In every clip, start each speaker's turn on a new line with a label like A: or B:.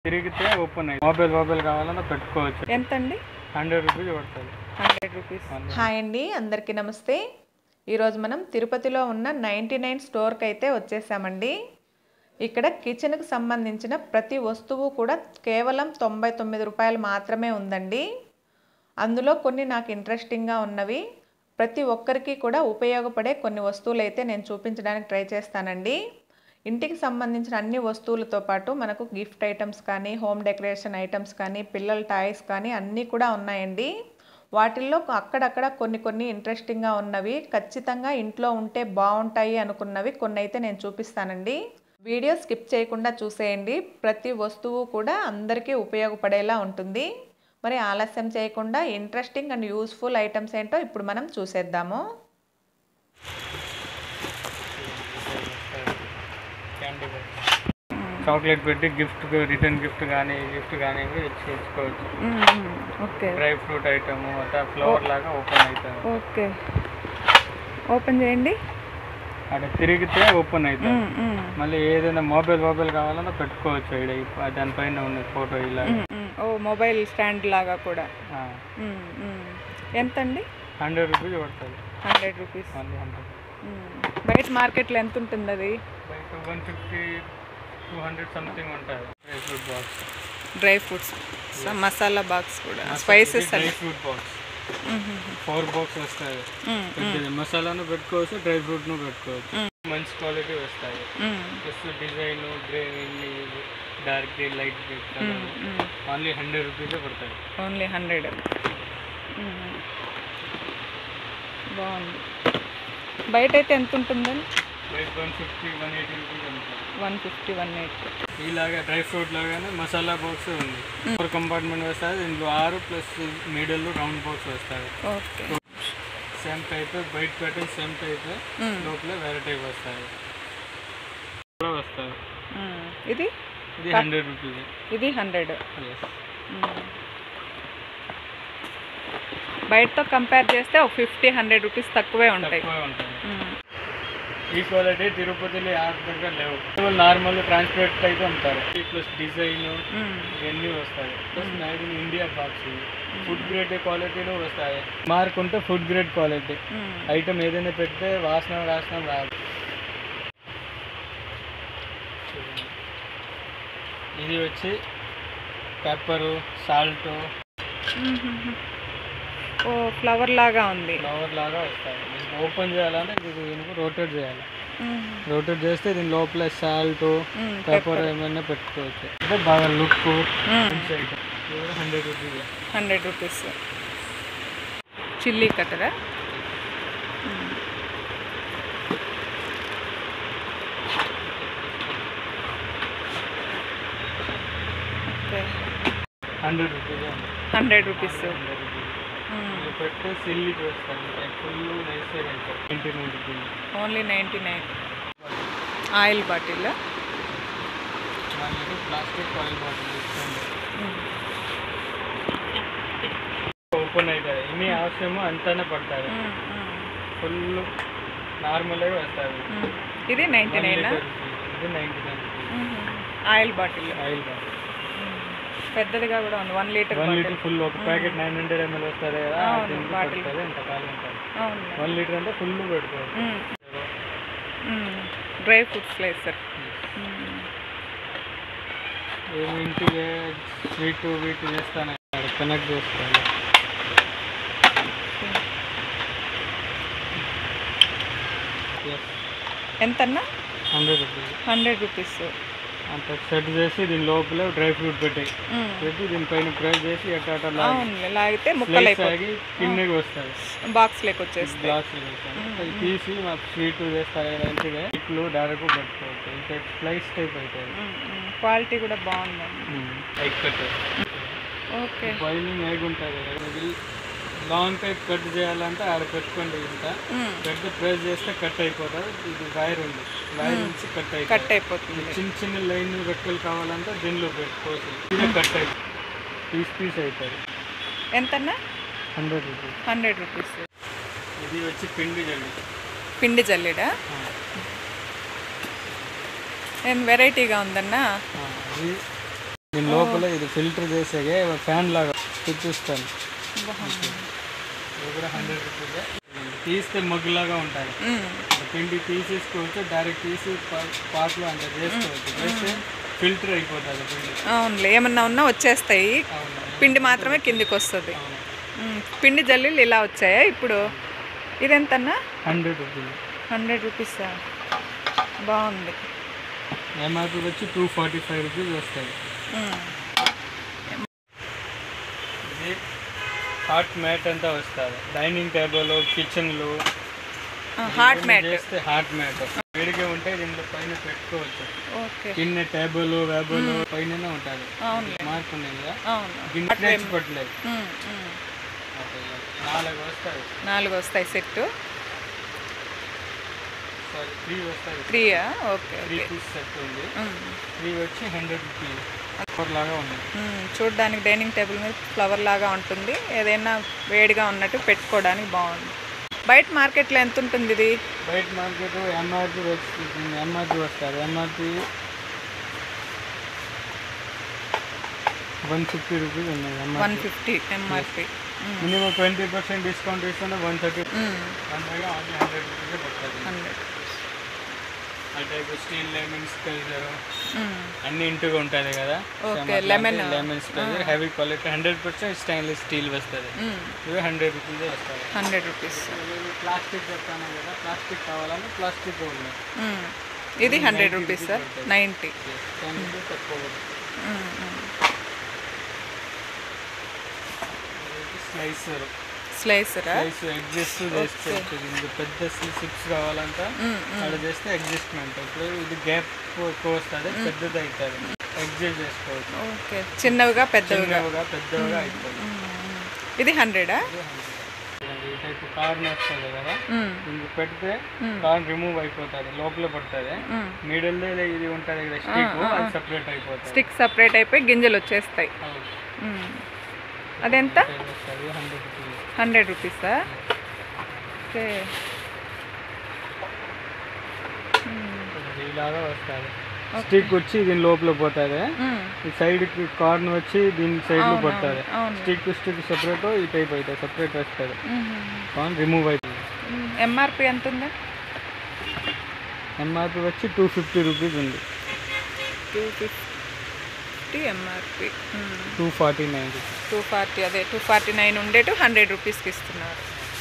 A: తిరిగితే ఓపెన్ అయ్యి mobile mobile కావాలన్నా పెట్టుకోవచ్చు
B: ఎంత అండి
A: హండ్రెడ్ రూపీస్ పడుతుంది
B: హండ్రెడ్ రూపీస్ హాయ్ అండి అందరికీ నమస్తే ఈరోజు మనం తిరుపతిలో ఉన్న నైంటీ నైన్ స్టోర్కి అయితే వచ్చేసామండి ఇక్కడ కిచెన్కి సంబంధించిన ప్రతి వస్తువు కూడా కేవలం తొంభై తొమ్మిది రూపాయలు మాత్రమే ఉందండి అందులో కొన్ని నాకు ఇంట్రెస్టింగ్గా ఉన్నవి ప్రతి ఒక్కరికి కూడా ఉపయోగపడే కొన్ని వస్తువులు అయితే నేను చూపించడానికి ట్రై చేస్తానండి ఇంటికి సంబంధించిన అన్ని వస్తువులతో పాటు మనకు గిఫ్ట్ ఐటమ్స్ కానీ హోమ్ డెకరేషన్ ఐటమ్స్ కానీ పిల్లల టాయ్స్ కానీ అన్నీ కూడా ఉన్నాయండి వాటిల్లో అక్కడక్కడ కొన్ని కొన్ని ఇంట్రెస్టింగ్గా ఉన్నవి ఖచ్చితంగా ఇంట్లో ఉంటే బాగుంటాయి అనుకున్నవి కొన్ని అయితే నేను చూపిస్తానండి వీడియో స్కిప్ చేయకుండా చూసేయండి ప్రతి వస్తువు కూడా అందరికీ ఉపయోగపడేలా ఉంటుంది మరి ఆలస్యం చేయకుండా ఇంట్రెస్టింగ్ అండ్ యూస్ఫుల్ ఐటమ్స్ ఏంటో ఇప్పుడు మనం చూసేద్దాము
A: క్యాండీ చాక్లెట్ పెట్టి గిఫ్ట్ రిటర్న్ గిఫ్ట్ కానీ గిఫ్ట్ కానీ ఇచ్చి ఇచ్చుకోవచ్చు
B: ఓకే
A: డ్రై ఫ్రూట్ ఐటమ్ అట్లా ఫ్లవర్ లాగా ఓపెన్ అవుతుంది
B: ఓకే ఓపెన్ చేయండి
A: అక్కడ తిరిగితే ఓపెన్ అవుతుంది మళ్ళీ ఏదైనా మొబైల్ మొబైల్ కావాలన్నా పెట్టుకోవచ్చు ఇక్కడ ఈ- దానిపైన ఉన్న ఫోటో ఇలా
B: ఓ మొబైల్ స్టాండ్ లాగా కూడా ఎంత అండి
A: హండ్రెడ్ రూపీస్ పడుతుంది
B: హండ్రెడ్ రూపీస్
A: మళ్ళీ హండ్రెడ్
B: బయట మార్కెట్లో ఎంత ఉంటుంది అది
A: బయట one fifty two hundred something ఉంటుంది dry fruit box
B: dry fruits masala box కూడా spices
A: dry fruit box four box వస్తాయి పెద్దది మసాలాను పెట్టుకోవచ్చు డ్రై ఫ్రూట్ను పెట్టుకోవచ్చు మంచి క్వాలిటీ వస్తాయి plus design green dark green light green only hundred రూపీసే పడతాయి
B: ఓన్లీ హండ్రెడ్ బాగుంది బయట అయితే ఎంత ఉంటుందని
A: బయట one fifty one eighty rupees ఉంటుంది
B: వన్ ఫిఫ్టీ వన్ ఎయిటీ
A: ఇలాగా డ్రై ఫ్రూట్ లాగానే మసాలా బాక్స్ ఉంది ఫోర్ కంపార్ట్మెంట్ వస్తుంది దీంట్లో ఆరు ప్లస్ మిడిల్ రౌండ్ బాక్స్ వస్తాయి
B: ఓకే
A: సేమ్ టైప్ బయట పెట్టే సేమ్ టైప్ లోపల వేరే టైప్ వస్తాయి కూడా వస్తాయి
B: ఇది
A: ఇది హండ్రెడ్ రూపీస్
B: ఇది హండ్రెడ్ బయటతో కంపేర్ చేస్తే ఒక ఫిఫ్టీ హండ్రెడ్ రూపీస్ తక్కువే ఉంటాయి
A: తక్కువ ఉంటుంది
B: మ్మ్.
A: ఈ క్వాలిటీ తిరుపతిలో యాప్ దగ్గర లేవు నార్మల్ ట్రాన్స్పరెంట్ అయితే ఉంటారు ప్లస్ డిజైన్
B: మ్మ్.
A: ఇవన్నీ వస్తాయి plus made in India box food grade క్వాలిటీలో వస్తాయి మార్క్ ఉంటే ఫుడ్ గ్రేడ్ క్వాలిటీ
B: మ్మ్.
A: ఐటమ్ ఏదైనా పెడితే వాసన వాసన రాదు ఇది వచ్చి పెప్పరు సాల్ట్
B: మ్మ్. ఓ ఫ్లవర్ లాగా ఉంది
A: ఫ్లవర్ లాగా వస్తాయి దీనికి ఓపెన్ చేయాలంటే ఇది దీనికి రోటేట్ చేయాలి
B: మ్మ్.
A: రోటేట్ చేస్తే దీని లోపల సాల్ట్
B: మ్మ్.
A: పెప్పర్ ఏమైనా పెట్టుకోవచ్చు అంటే బాగా లుక్
B: మ్మ్.
A: మంచి item hundred rupees
B: hundred rupees chilli కట్టరా okay
A: hundred rupees
B: hundred rupees
A: hundred rupees ఇది పెడితే సిల్లీకి వస్తాయి full nice ninety nine rupees
B: only ninety nine oil bottle
A: మనకి ప్లాస్టిక్ ఆయిల్ బాటిల్ ఇస్తుంది ఓపెన్ అవుతుంది ఎన్ని అవసరమో అంతానే పడతాయి ఫుల్ నార్మల్గా వస్తుంది
B: ఇది నైంటీ నైన్
A: ఇది ninety nine
B: oil bottle
A: oil bottle
B: పెద్దదిగా కూడా ఉంది one litre
A: one
B: bottle
A: litre full ఒక ప్యాకెట్ నైన్ హండ్రెడ్ ఎంఎల్ వస్తుంది కదా
B: అవును,
A: దీనికి
B: బాటిల్.
A: పడుతుంది ఎంతకాలం ఉంటుంది
B: అవును
A: వన్ లీటర్ అంటే ఫుల్ పెట్టుకోవచ్చు
B: డ్రై ఫ్రూట్స్ స్లైసర్
A: ఏమి ఇంటికి స్వీట్ వీట్ చేస్తాను కనెక్ట్ చేసుకోవాలి
B: ఎంతన్నా
A: హండ్రెడ్ రూపీస్
B: హండ్రెడ్ రూపీస్
A: అంత సెట్ చేసి దీని లోపల డ్రై ఫ్రూట్ పెట్టి పెట్టి దీనిపైన ప్రెస్ చేసి ఎట్ట
B: అవును లాగితే ముక్కలు అయిపోతాయి
A: ఆగి కిందకి వస్తాయి
B: బాక్స్ లేక వచ్చేస్తాయి
A: గ్లాస్ అవి తీసి మా స్వీట్ చేస్తారు మంచిగా ఇట్లు డైరెక్ట్ పెట్టుకోవచ్చు ఇంకా స్లైస్ టైప్ అవుతుంది
B: క్వాలిటీ కూడా బాగుందండి
A: egg cut
B: okay
A: boiling egg ఉంటుంది కదా ఇది లాంగ్ టైప్ కట్ చేయాలంటే ఆడ పెట్టుకోండి ఇంత పెద్ద ప్రెస్ చేస్తే కట్ అయిపోతుంది ఇది వైర్ ఉంది వైర్ నుంచి కట్ అయిపోతుంది
B: కట్ అయిపోతుంది
A: చిన్న చిన్న లైన్ రెక్కలు కావాలంటే దీనిలో పెట్టుకోవచ్చు ఇది కట్ అయిపోతుంది పీస్ పీస్ అవుతుంది
B: ఎంతన్నా
A: హండ్రెడ్ రూపీస్
B: హండ్రెడ్ రూపీస్
A: ఇది వచ్చి పిండి జల్లి
B: పిండి జల్లెడా నేను వెరైటీగా ఉందన్నా
A: ఆ, ఇది దీని లోపల ఇది ఫిల్టర్ చేసేగే ఫ్యాన్ లాగా చూపిస్తాను
B: బాగుంది
A: ఇది కూడా హండ్రెడ్ రూపీస్ తీస్తే మగ్గులాగా ఉంటుంది
B: మ్మ్.
A: పిండి తీసేసుకోవచ్చు డైరెక్ట్ తీసి పా- పాట్లో అంత చేసుకోవచ్చు చేస్తే ఫిల్టర్ అయిపోతుంది పిండి
B: అవునులే ఏమన్నా ఉన్నా వచ్చేస్తాయి
A: అవును
B: పిండి మాత్రమే కిందికి వస్తుంది
A: అవును
B: మ్మ్. పిండి జల్లీలు ఇలా వచ్చాయా ఇప్పుడు ఇదెంతన్నా
A: హండ్రెడ్ రూపీస్
B: హండ్రెడ్ రూపీసా బాగుంది
A: ఎంఆర్పి వచ్చి టూ ఫార్టీ ఫైవ్ రూపీస్ వస్తుంది
B: మ్మ్.
A: ఇది హాట్ మ్యాట్ అంతా వస్తుంది డైనింగ్ టేబుల్ కిచెన్లు
B: ఆ, హాట్ మ్యాట్
A: చేస్తే హాట్ మ్యాట్ వేడిగా ఉంటే దీంట్లో పైన పెట్టుకోవచ్చు
B: ఓకే
A: కింద టేబుల్ వేబుల్ పైన ఉంటుంది
B: అవును
A: మార్పు ఉన్నాయి కదా
B: అవును
A: గిన్నె పట్టలేదు
B: మ్మ్, మ్మ్.
A: నాలుగు వస్తాయి
B: నాలుగు వస్తాయి సెట్
A: సారీ త్రీ వస్తాయి
B: త్రీయా okay
A: three
B: okay
A: piece set ఉంది
B: మ్మ్.
A: త్రీ వచ్చి హండ్రెడ్ రూపీస్ ఫోర్ లాగా ఉన్నాయి
B: మ్మ్. చూడ్డానికి డైనింగ్ టేబుల్ మీద ఫ్లవర్ లాగా ఉంటుంది ఏదైనా వేడిగా ఉన్నట్టు పెట్టుకోవడానికి బాగుంది బయట మార్కెట్లో ఎంత ఉంటుంది ఇది
A: బయట మార్కెట్ ఎంఆర్పి వచ్చి ఎంఆర్పి వస్తారు ఎంఆర్పి వన్ ఫిఫ్టీ రూపీస్ ఉన్నాయి
B: one
A: MRP
B: fifty MRP
A: minimum twenty percent discount ఇస్తుంటే one thirty one by only hundred rupees పడుతుంది
B: హండ్రెడ్
A: ఆ టైప్ స్టీల్ లెమన్ స్పెల్జర్ అన్ని ఇంటిగా ఉంటుంది కదా
B: okay lemon
A: lemon squeezer heavy quality hundred percent stainless steel వస్తుంది ఇవి హండ్రెడ్ రూపీస్ వస్తుంది
B: హండ్రెడ్ రూపీస్
A: ప్లాస్టిక్ చెప్తాను కదా ప్లాస్టిక్ కావాలని ప్లాస్టిక్ ఉన్నాయి
B: ఇది hundred rupees sir ninety
A: ten rupees తక్కువ పడుతుంది స్లైసర్
B: స్లైసరా
A: స్లైస్ అడ్జస్ట్ చేసుకోవచ్చు ఇది పెద్ద సిప్స్ కావాలంటే అలా చేస్తే అడ్జస్ట్మెంట్ ఇప్పుడు ఇది గ్యాప్ ఎక్కువ వస్తుంది పెద్దది అవుతుంది అడ్జస్ట్ చేసుకోవచ్చు
B: ఓకే చిన్నవిగా పెద్దవిగా
A: చిన్నగా పెద్దగా అవుతుంది
B: ఇది హండ్రెడా
A: ఈ టైప్ కార్న్ వస్తుంది కదా ఇంక పెడితే కార్న్ రిమూవ్ అయిపోతుంది లోపల పడుతుంది మిడిల్ ఇది ఉంటుంది కదా స్టిక్ అది సపరేట్ అయిపోతుంది
B: స్టిక్ సపరేట్ అయిపోయి గింజలు వచ్చేస్తాయి
A: అవును.
B: మ్మ్. అదెంత
A: ఇది వస్తుంది హండ్రెడ్ రూపీస్
B: హండ్రెడ్ రూపీసా ఓకే
A: ఇలాగా వస్తుంది స్టిక్ వచ్చి దీని లోపల పోతుంది
B: మ్మ్.
A: ఈ సైడ్ కి కార్న్ వచ్చి దీని సైడ్ లో పడుతుంది
B: అవును
A: స్టిక్ స్టిక్ సెపరేట్ ఈ టైప్ అవుతుంది సెపరేట్ వస్తుంది
B: మ్మ్.
A: కార్న్ రిమూవ్ అవుతుంది
B: మ్మ్. ఎంఆర్పి ఎంత ఉంది
A: ఎంఆర్పి వచ్చి టూ ఫిఫ్టీ రూపీస్ ఉంది
B: two fifty MRP
A: two forty nine
B: two forty అదే టూ ఫార్టీ నైన్ ఉండేటు హండ్రెడ్ రూపీస్కి ఇస్తున్నారు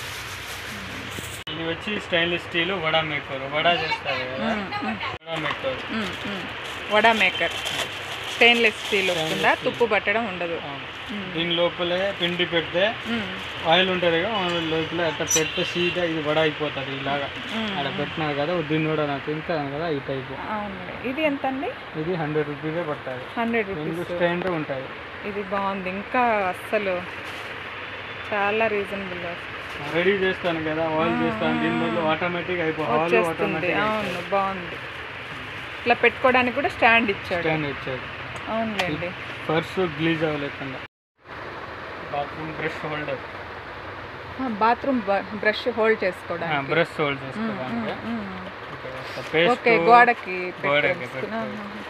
A: ఇది వచ్చి stainless steel vada maker vada చేస్తారు కదా వడా మేకర్
B: మ్మ్, మ్మ్. వడా మేకర్ స్టెయిన్లెస్ స్టీల్ వస్తుందా తుప్పు పట్టడం ఉండదు
A: దీని లోపలే పిండి పెడితే
B: మ్మ్.
A: ఆయిల్ ఉంటుంది కదా ఆయిల్ లోపల అట్లా పెడితే సీదా ఇది వడ అయిపోతుంది ఇలాగా అక్కడ పెట్టినారు కదా దీన్ని కూడా నాకు తింటాను కదా ఈ టైపు
B: అవును ఇది ఎంత అండి
A: ఇది హండ్రెడ్ రూపీసే పడుతుంది
B: హండ్రెడ్
A: దీనికి
B: రూపీస్
A: స్టాండ్ ఉంటుంది
B: ఇది బాగుంది ఇంకా అస్సలు చాలా రీజనబుల్
A: రెడీ చేస్తాను కదా ఆయిల్ చేస్తాను దీని బదులు ఆటోమేటిక్ అయిపో ఆయిల్
B: వచ్చేస్తుంది
A: ఆటోమేటిక్
B: అవును బాగుంది ఇట్లా పెట్టుకోవడానికి కూడా స్టాండ్ ఇచ్చాడు
A: స్టాండ్ ఇచ్చాడు
B: అవునులేండి
A: పర్స్ గ్లీజ్ అవ్వలేకుండా bathroom brush holder
B: bathroom brush hold చేసుకోవడానికి
A: బ్రష్ హోల్డ్ చేసుకోవడానికి
B: మ్మ్.
A: పేస్ట్
B: ఓకే గోడకి
A: గోడకి
B: పెట్టేసుకుని,
A: పెట్టుకోవచ్చు.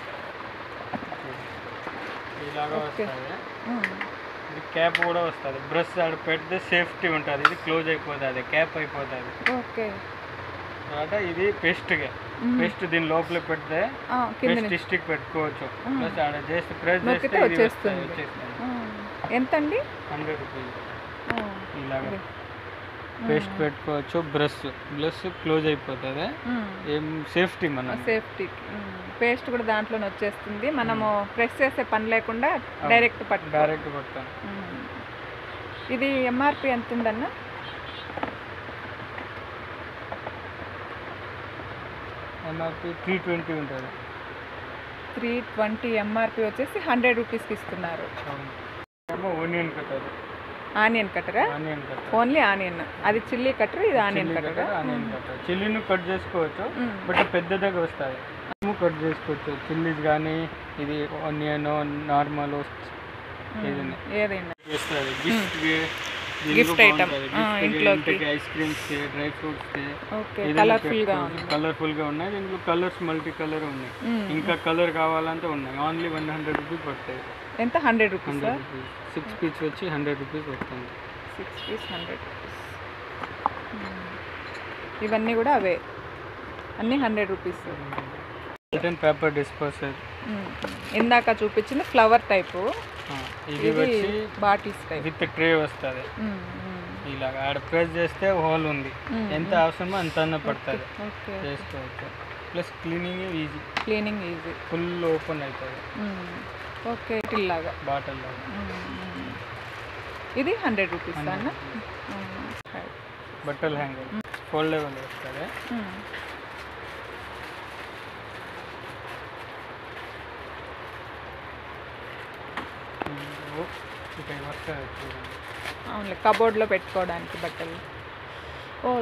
A: ఇలాగా వస్తుంది
B: మ్మ్.
A: ఇది క్యాప్ కూడా వస్తుంది బ్రష్ ఆడ పెడితే సేఫ్టీ ఉంటుంది ఇది క్లోజ్ అయిపోతుంది క్యాప్ అయిపోతుంది
B: ఓకే
A: తర్వాత ఇది పేస్ట్గా పేస్ట్ దీని లోపల పెడితే
B: ఆ, కింద
A: పేస్ట్ స్టిక్ పెట్టుకోవచ్చు ప్లస్ ఆడ చేస్తే ప్రెస్
B: నొక్కితే
A: చేస్తే ఇది
B: వచ్చేస్తుంది.
A: వచ్చేస్తుంది
B: ఆ, ఎంతండి
A: హండ్రెడ్ రూపీస్
B: ఆ,
A: ఇలాగా పేస్ట్ పెట్టుకోవచ్చు బ్రష్ బ్రష్ క్లోజ్ అయిపోతుంది
B: మ్మ్.
A: ఏం సేఫ్టీ మన
B: సేఫ్టీకి పేస్ట్ కూడా దాంట్లోనే వచ్చేస్తుంది మనము ప్రెస్ చేసే పని లేకుండా డైరెక్ట్ పట్టు
A: డైరెక్ట్ పడతాను
B: ఇది ఎంఆర్పి ఎంత ఉందన్న
A: ఎంఆర్పి త్రీ ట్వంటీ ఉంటుంది
B: త్రీ ట్వంటీ ఎంఆర్పి వచ్చేసి హండ్రెడ్ రూపీస్కి ఇస్తున్నారు
A: ఏమో ఓనియన్ కట్టర్
B: ఆనియన్ కట్టరా
A: ఆనియన్ కట్టర్
B: ఓన్లీ ఆనియన్ అది చిల్లీ కట్టర్ ఇది ఆనియన్ కట్టరా
A: ఆనియన్ కట్టర్ చిల్లీని కట్ చేసుకోవచ్చు బట్ పెద్దదిగా వస్తాయి కట్ చేసుకోవచ్చు చిల్లీస్ కానీ ఇది ఆనియన్ నార్మల్ ఏదైనా
B: ఏదైనా
A: వస్తుంది గిఫ్ట్
B: గిఫ్ట్ ఐటమ్ ఇంట్లోకి
A: ice creams dry fruits
B: okay కలర్ఫుల్గా ఉంది
A: కలర్ఫుల్ గా ఉన్నాయి దీంట్లో కలర్స్ మల్టీ కలర్ ఉన్నాయి ఇంకా కలర్ కావాలంటే ఉన్నాయి ఓన్లీ వన్ హండ్రెడ్ రూపీస్ పడతాయి
B: ఎంత hundred rupees
A: hundred rupees six piece వచ్చి హండ్రెడ్ రూపీస్ పడుతుంది
B: సిక్స్ పీస్ హండ్రెడ్ ఇవన్నీ కూడా అవే అన్నీ hundred rupees
A: return paper disposer
B: ఇందాక చూపించింది ఫ్లవర్ టైపు
A: ఇది
B: ఇది
A: వచ్చి
B: బాటిల్స్ టైప్
A: విత్ ట్రే వస్తుంది ఇలాగ ఆడ ప్రెస్ చేస్తే హోల్ ఉంది ఎంత అవసరమో అంత అన్న పడుతుంది
B: ఓకే
A: చేసుకోవచ్చు plus cleaning easy
B: cleaning easy
A: full open అవుతుంది
B: ఓకే ఇలాగా
A: బాటిల్
B: ఇది హండ్రెడ్ రూపీస్ అన్న
A: బట్టలు హ్యాంగర్ ఫోల్డబుల్ వస్తుంది ఇక్కడ వస్తుంది చూడండి
B: అవునులే కబోర్డ్లో పెట్టుకోవడానికి బట్టలు ఓ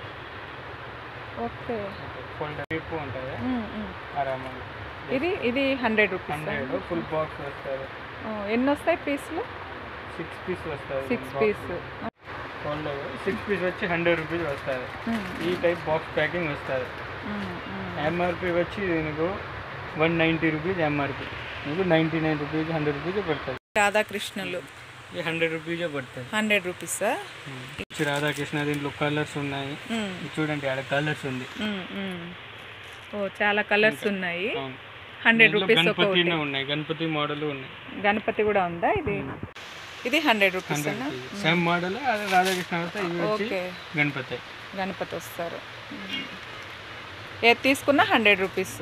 B: ఓకే
A: ఫోల్డర్ టిప్ ఉంటుంది
B: మ్మ్, మ్మ్.
A: ఆరామంగా
B: ఇది ఇది hundred rupees
A: hundred full box వస్తుంది
B: ఎన్ని వస్తాయి పీస్లు
A: సిక్స్ పీస్ వస్తుంది
B: six piece
A: folder six piece వచ్చి హండ్రెడ్ రూపీస్ వస్తుంది ఈ టైప్ బాక్స్ ప్యాకింగ్ వస్తుంది ఎంఆర్పి వచ్చి నీకు వన్ నైంటీ రూపీస్ ఎంఆర్పి నీకు ninety nine rupees hundred rupees పడుతుంది
B: రాధాకృష్ణులు
A: ఇది హండ్రెడ్ రూపీసే పడుతుంది
B: హండ్రెడ్ రూపీసా
A: వచ్చి రాధాకృష్ణ దీంట్లో కలర్స్ ఉన్నాయి ఇది చూడండి ఆడ కలర్స్ ఉంది
B: ఓ చాలా కలర్స్ ఉన్నాయి
A: అవును.
B: హండ్రెడ్
A: దీంట్లో
B: రూపీస్ ఒక
A: గణపతినే ఉన్నాయి గణపతి మోడల్ ఉన్నాయి
B: గణపతి కూడా ఉందా ఇది ఇది హండ్రెడ్ రూపీస్ అన్న
A: సేమ్ మోడల్ అదే రాధాకృష్ణ వస్తే ఇవి వచ్చి
B: ఓకే
A: గణపతి
B: గణపతి వస్తారు మ్మ్. ఏది తీసుకున్నా hundred rupees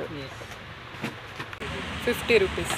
B: fifty rupees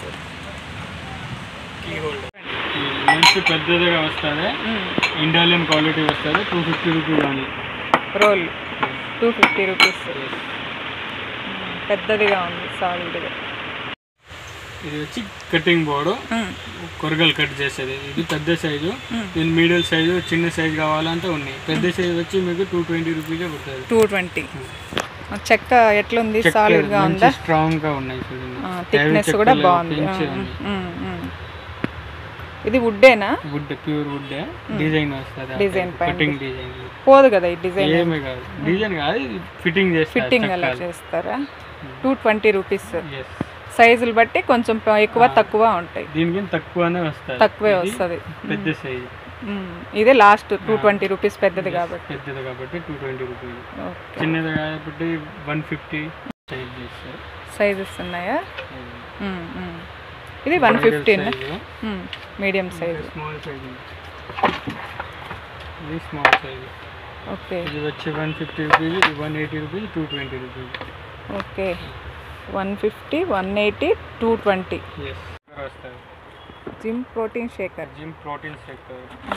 A: key holder lens పెద్దదిగా వస్తుంది ఇండాలియన్ క్వాలిటీ వస్తుంది two fifty rupees only
B: roll two fifty rupees పెద్దదిగా ఉంది సాలిడ్గా
A: ఇది వచ్చి కటింగ్ బోర్డు కొరగలు కట్ చేసేది ఇది పెద్ద సైజు దీని మీడియం సైజు చిన్న సైజు కావాలంటే ఉన్నాయి పెద్ద సైజు వచ్చి మీకు టూ ట్వంటీ రూపీసే పడుతుంది
B: టూ ట్వంటీ చెక్క ఎట్లుంది సాలిడ్గా ఉందా
A: స్ట్రాంగ్ గా ఉన్నాయి చూడండి
B: థిక్నెస్ కూడా బాగుంది మ్మ్, మ్మ్, మ్మ్. ఇది వుడ్డేనా
A: వుడ్ ప్యూర్ వుడ్ డిజైన్ వస్తుంది
B: Design పైన.
A: కటింగ్ డిజైన్
B: పోదు కదా ఈ డిజైన్
A: ఏమీ కాదు డిజైన్ కాదు ఇది ఫిట్టింగ్ చేస్తారు
B: ఫిట్టింగ్ అలా చేస్తారా టూ ట్వంటీ రూపీస్
A: Yes.
B: సైజులు బట్టి కొంచెం ప- ఎక్కువ తక్కువ ఉంటాయి
A: దీనికి తక్కువనే వస్తుంది
B: తక్కువే వస్తుంది
A: పెద్ద సైజు
B: ఇదే లాస్ట్ టూ ట్వంటీ రూపీస్ పెద్దది కాబట్టి
A: పెద్దది కాబట్టి టూ ట్వంటీ రూపీస్
B: ఓకే
A: చిన్నది కాబట్టి వన్ ఫిఫ్టీ సైజ్ చేస్తారు
B: సైజెస్ ఉన్నాయా మ్మ్, మ్మ్. ఇది one fifteen medium size
A: small size ఇది స్మాల్ సైజ్
B: ఓకే
A: ఇది వచ్చి వన్ ఫిఫ్టీ రూపీస్ ఇది one eighty rupees two twenty rupees
B: okay one fifty one eighty two twenty
A: yes వస్తుంది
B: gym protein shaker
A: gym protein shake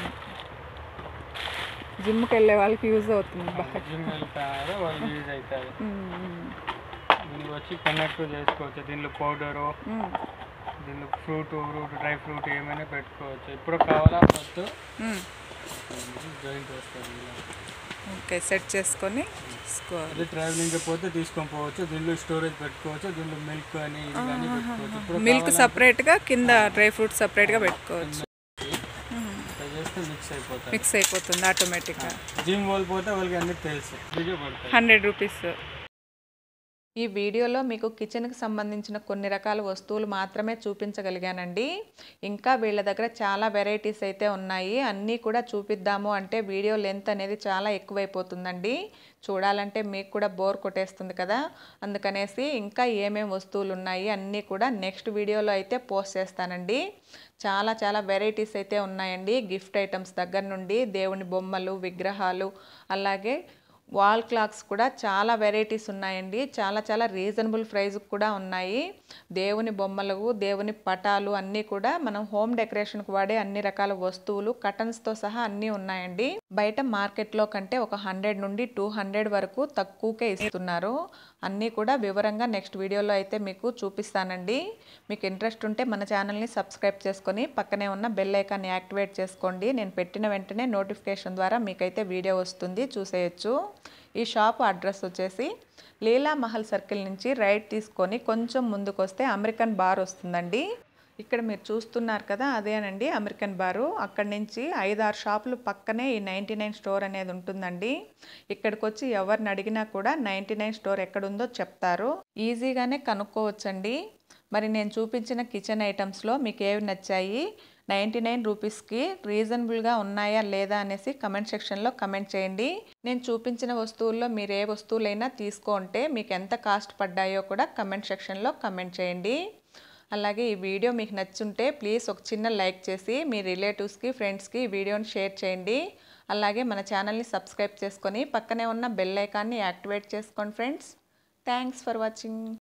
B: జిమ్కి వెళ్ళే వాళ్ళకి use అవుతుంది బాగా
A: జిమ్ వెళ్తారు వాళ్ళు యూజ్ అవుతారు
B: మ్మ్, మ్మ్.
A: దీనికి వచ్చి కనెక్ట్ చేసుకోవచ్చు దీనిలో పౌడరు
B: మ్మ్.
A: దీనిలో ఫ్రూట్ ఫ్రూట్ డ్రై ఫ్రూట్ ఏమైనా పెట్టుకోవచ్చు ఇప్పుడు కావాలా ఫస్ట్
B: మ్మ్.
A: జాయింట్ వస్తుంది ఇలా.
B: ఓకే సెట్ చేసుకొని తీసుకోవాలి
A: అదే ట్రావెలింగ్ పోతే తీసుకొని పోవచ్చు దీనిలో స్టోరేజ్ పెట్టుకోవచ్చు దీనిలో మిల్క్ అని ఇది కానీ పెట్టుకోవచ్చు ఇప్పుడు
B: మిల్క్ సపరేట్గా కింద డ్రై ఫ్రూట్ సపరేట్గా పెట్టుకోవచ్చు
A: ఇట్లా చేస్తే మిక్స్ అయిపోతుంది
B: మిక్స్ అయిపోతుంది ఆటోమేటిక్గా
A: జిమ్ వాళ్ళు పోతే వాళ్ళకి అన్ని తెలుసు దిగే పడతాయి
B: హండ్రెడ్ రూపీస్
C: ఈ వీడియోలో మీకు కిచెన్కి సంబంధించిన కొన్ని రకాల వస్తువులు మాత్రమే చూపించగలిగానండి ఇంకా వీళ్ళ దగ్గర చాలా వెరైటీస్ అయితే ఉన్నాయి అన్నీ కూడా చూపిద్దాము అంటే వీడియో లెంత్ అనేది చాలా ఎక్కువైపోతుందండి చూడాలంటే మీకు కూడా బోర్ కొట్టేస్తుంది కదా అందుకనేసి ఇంకా ఏమేమి వస్తువులు ఉన్నాయి అన్నీ కూడా నెక్స్ట్ వీడియోలో అయితే పోస్ట్ చేస్తానండి చాలా చాలా వెరైటీస్ అయితే ఉన్నాయండి గిఫ్ట్ ఐటమ్స్ దగ్గర నుండి దేవుని బొమ్మలు విగ్రహాలు అలాగే వాల్ క్లాక్స్ కూడా చాలా వెరైటీస్ ఉన్నాయండి చాలా చాలా రీజనబుల్ ప్రైస్ కూడా ఉన్నాయి దేవుని బొమ్మలు దేవుని పటాలు అన్నీ కూడా మనం హోమ్ డెకరేషన్కి వాడే అన్ని రకాల వస్తువులు కటన్స్తో సహా అన్నీ ఉన్నాయండి బయట మార్కెట్లో కంటే ఒక హండ్రెడ్ నుండి టూ హండ్రెడ్ వరకు తక్కువకే ఇస్తున్నారు అన్నీ కూడా వివరంగా నెక్స్ట్ వీడియోలో అయితే మీకు చూపిస్తానండి మీకు ఇంట్రెస్ట్ ఉంటే మన ఛానల్ని సబ్స్క్రైబ్ చేసుకొని పక్కనే ఉన్న బెల్ ఐకాన్ని యాక్టివేట్ చేసుకోండి నేను పెట్టిన వెంటనే నోటిఫికేషన్ ద్వారా మీకైతే వీడియో వస్తుంది చూసేయచ్చు ఈ షాప్ అడ్రస్ వచ్చేసి లీలా మహల్ సర్కిల్ నుంచి రైట్ తీసుకొని కొంచెం ముందుకు వస్తే అమెరికన్ బార్ వస్తుందండి ఇక్కడ మీరు చూస్తున్నారు కదా అదేనండి అమెరికన్ బారు అక్కడి నుంచి ఐదు ఆరు షాపులు పక్కనే ఈ నైంటీ నైన్ స్టోర్ అనేది ఉంటుందండి ఇక్కడికి వచ్చి ఎవరిని అడిగినా కూడా నైంటీ నైన్ స్టోర్ ఎక్కడుందో చెప్తారు ఈజీగానే కనుక్కోవచ్చండి మరి నేను చూపించిన కిచెన్ ఐటమ్స్లో మీకు ఏవి నచ్చాయి నైంటీ నైన్ రూపీస్కి రీజనబుల్గా ఉన్నాయా లేదా అనేసి కమెంట్ సెక్షన్లో కమెంట్ చేయండి నేను చూపించిన వస్తువుల్లో మీరు ఏ వస్తువులైనా తీసుకుంటే మీకు ఎంత కాస్ట్ పడ్డాయో కూడా కమెంట్ సెక్షన్లో కమెంట్ చేయండి అలాగే ఈ వీడియో మీకు నచ్చుంటే ప్లీజ్ ఒక చిన్న లైక్ చేసి మీ రిలేటివ్స్కి ఫ్రెండ్స్కి ఈ వీడియోని షేర్ చేయండి అలాగే మన ఛానల్ని సబ్స్క్రైబ్ చేసుకొని పక్కనే ఉన్న బెల్ ఐకాన్ని యాక్టివేట్ చేసుకోండి ఫ్రెండ్స్ థ్యాంక్స్ ఫర్ వాచింగ్